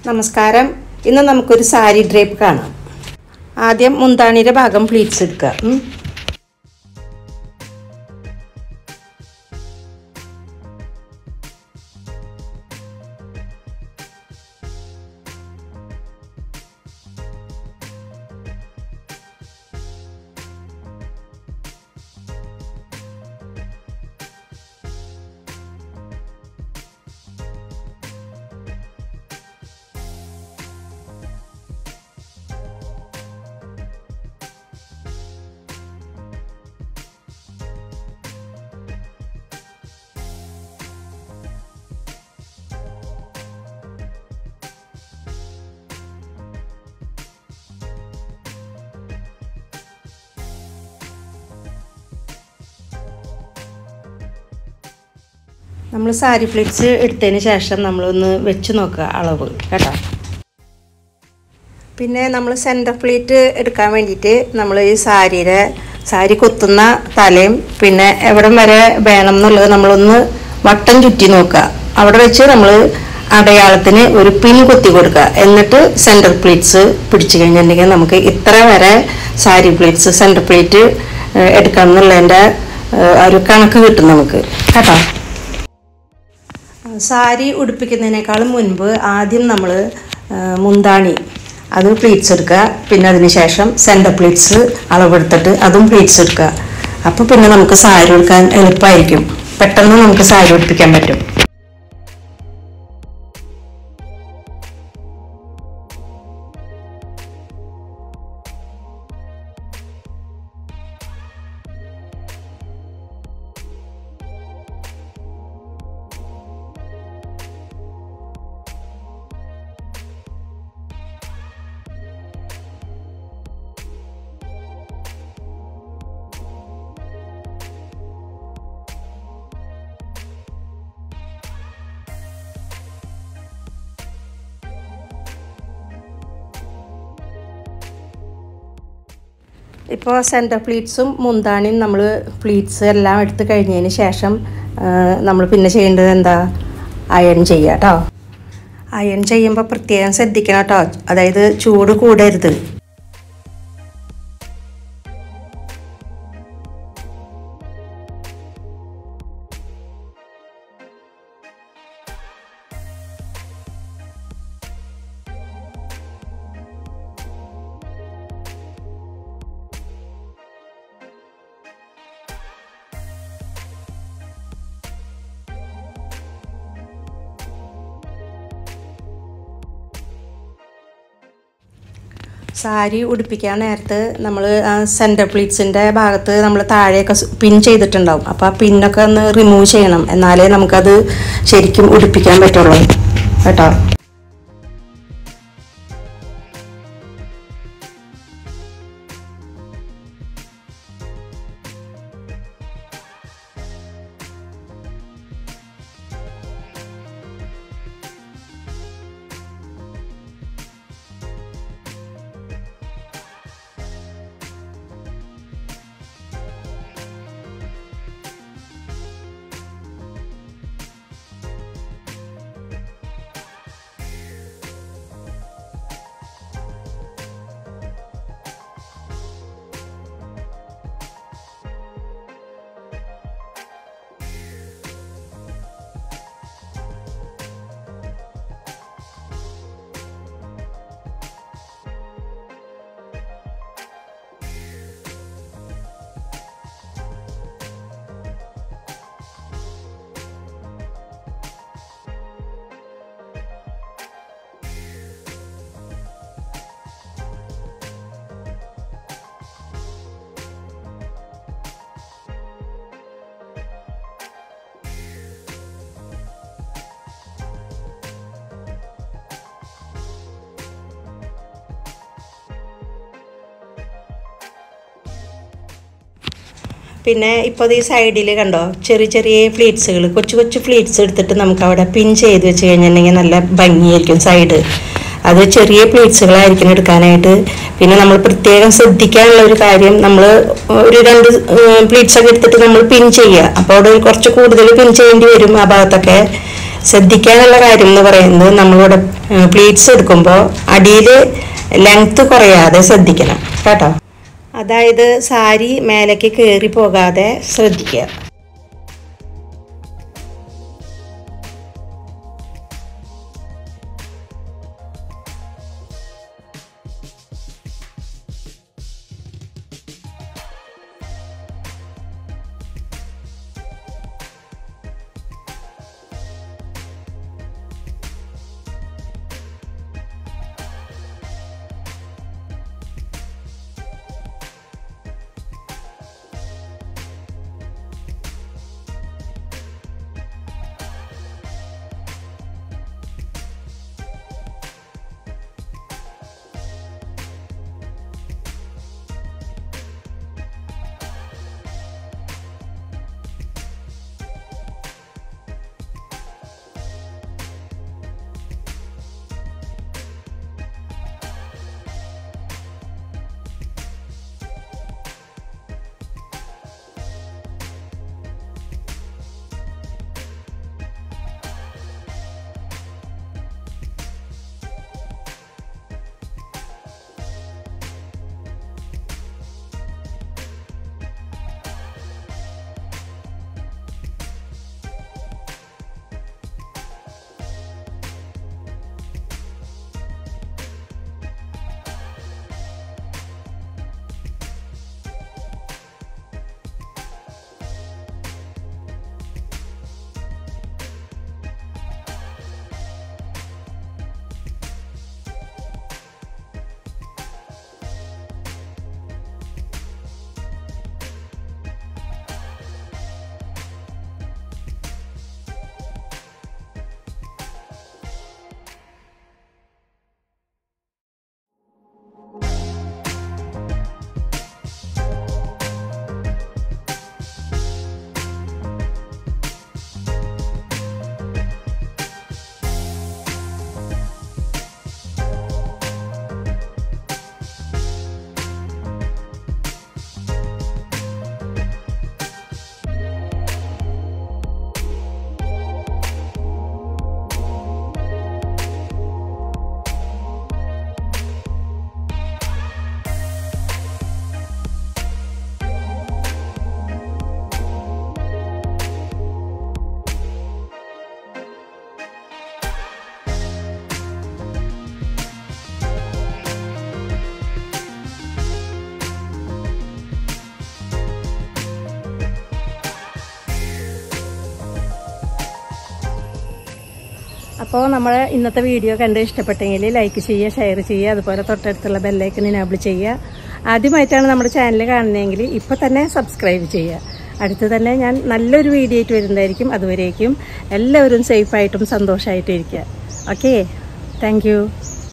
നമസ്കാരം ഇന്ന് നമുക്കൊരു സാരി ഡ്രേപ്പ് കാണാം ആദ്യം മുന്താണിയുടെ ഭാഗം പ്ലീറ്റ്സ് എടുക്കുക ഉം. നമ്മൾ സാരി പ്ലേറ്റ്സ് എടുത്തതിന് ശേഷം നമ്മളൊന്ന് വെച്ച് നോക്കുക അളവ് കേട്ടോ പിന്നെ നമ്മൾ സെൻറ്റർ പ്ലേറ്റ് എടുക്കാൻ വേണ്ടിയിട്ട് നമ്മൾ ഈ സാരിയുടെ സാരി കൊത്തുന്ന തലയും പിന്നെ എവിടം വരെ വേണം എന്നുള്ളത് നമ്മളൊന്ന് വട്ടം ചുറ്റി നോക്കുക അവിടെ വെച്ച് നമ്മൾ അടയാളത്തിന് ഒരു പിൻ കുത്തി കൊടുക്കുക എന്നിട്ട് സെൻറ്റർ പ്ലേറ്റ്സ് പിടിച്ചു കഴിഞ്ഞിട്ടുണ്ടെങ്കിൽ നമുക്ക് ഇത്ര വരെ സാരി പ്ലേറ്റ്സ് സെൻറ്റർ പ്ലേറ്റ് എടുക്കണം എന്നുള്ളതിൻ്റെ ഏഹ്, ഒരു കണക്ക് കിട്ടും നമുക്ക് കേട്ടോ സാരി ഉടുപ്പിക്കുന്നതിനേക്കാളും മുൻപ് ആദ്യം നമ്മൾ മുന്താണി അത് പ്ലീറ്റ്സ് എടുക്കുക പിന്നെ അതിന് ശേഷം സെൻറ്റർ പ്ലീറ്റ്സ് അളവെടുത്തിട്ട് അതും പ്ലീറ്റ്സ് എടുക്കുക അപ്പോൾ പിന്നെ നമുക്ക് സാരി ഉടുക്കാൻ എളുപ്പമായിരിക്കും പെട്ടെന്ന് നമുക്ക് സാരി ഉടുപ്പിക്കാൻ പറ്റും ഇപ്പോൾ സെൻറ്റർ പ്ലീറ്റ്സും മുന്താണിയും നമ്മൾ പ്ലീറ്റ്സ് എല്ലാം എടുത്ത് കഴിഞ്ഞതിന് ശേഷം നമ്മൾ പിന്നെ ചെയ്യേണ്ടത് എന്താ അയൺ ചെയ്യുക കേട്ടോ അയൺ ചെയ്യുമ്പോൾ പ്രത്യേകം ശ്രദ്ധിക്കണം കേട്ടോ അതായത് ചൂട് കൂടരുത് സാരി ഉടുപ്പിക്കാൻ നേരത്ത് നമ്മൾ ആ സെൻറ്റർ പ്ലീറ്റ്സിൻ്റെ ഭാഗത്ത് നമ്മൾ താഴെയൊക്കെ പിൻ ചെയ്തിട്ടുണ്ടാവും അപ്പോൾ ആ പിന്നൊക്കെ ഒന്ന് റിമൂവ് ചെയ്യണം എന്നാലേ നമുക്കത് ശരിക്കും ഉടുപ്പിക്കാൻ പറ്റുള്ളൂ കേട്ടോ പിന്നെ ഇപ്പോൾ ഈ സൈഡിൽ കണ്ടോ ചെറിയ ചെറിയ ഫ്ലീറ്റ്സുകൾ കൊച്ചു കൊച്ചു ഫ്ലീറ്റ്സ് എടുത്തിട്ട് നമുക്ക് അവിടെ പിൻ ചെയ്ത് വെച്ച് കഴിഞ്ഞിട്ടുണ്ടെങ്കിൽ നല്ല ഭംഗിയായിരിക്കും സൈഡ് അത് ചെറിയ പ്ലേറ്റ്സുകളായിരിക്കും എടുക്കാനായിട്ട് പിന്നെ നമ്മൾ പ്രത്യേകം ശ്രദ്ധിക്കാനുള്ള ഒരു കാര്യം നമ്മൾ ഒരു രണ്ട് പ്ലേറ്റ്സ് ഒക്കെ എടുത്തിട്ട് നമ്മൾ പിൻ ചെയ്യുക അപ്പോൾ അവിടെ കുറച്ച് കൂടുതൽ പിൻ ചെയ്യേണ്ടി വരും ആ ഭാഗത്തൊക്കെ ശ്രദ്ധിക്കാനുള്ള കാര്യം എന്ന് പറയുന്നത് നമ്മളിവിടെ പ്ലീറ്റ്സ് എടുക്കുമ്പോൾ അടിയിൽ ലെങ്ത് കുറയാതെ ശ്രദ്ധിക്കണം കേട്ടോ അതായത് സാരി മേലേക്ക് കയറി പോകാതെ ശ്രദ്ധിക്കുക അപ്പോൾ നമ്മൾ ഇന്നത്തെ വീഡിയോ കണ്ട് ഇഷ്ടപ്പെട്ടെങ്കിൽ ലൈക്ക് ചെയ്യുക ഷെയർ ചെയ്യുക അതുപോലെ തൊട്ടടുത്തുള്ള ബെല്ലൈക്കൻ ഇനാബിൾ ചെയ്യുക ആദ്യമായിട്ടാണ് നമ്മുടെ ചാനൽ കാണുന്നതെങ്കിൽ ഇപ്പോൾ തന്നെ സബ്സ്ക്രൈബ് ചെയ്യുക അടുത്ത് തന്നെ ഞാൻ നല്ലൊരു വീഡിയോ ആയിട്ട് വരുന്നതായിരിക്കും അതുവരേക്കും എല്ലാവരും സേഫായിട്ടും സന്തോഷമായിട്ടും ഇരിക്കുക ഓക്കെ താങ്ക്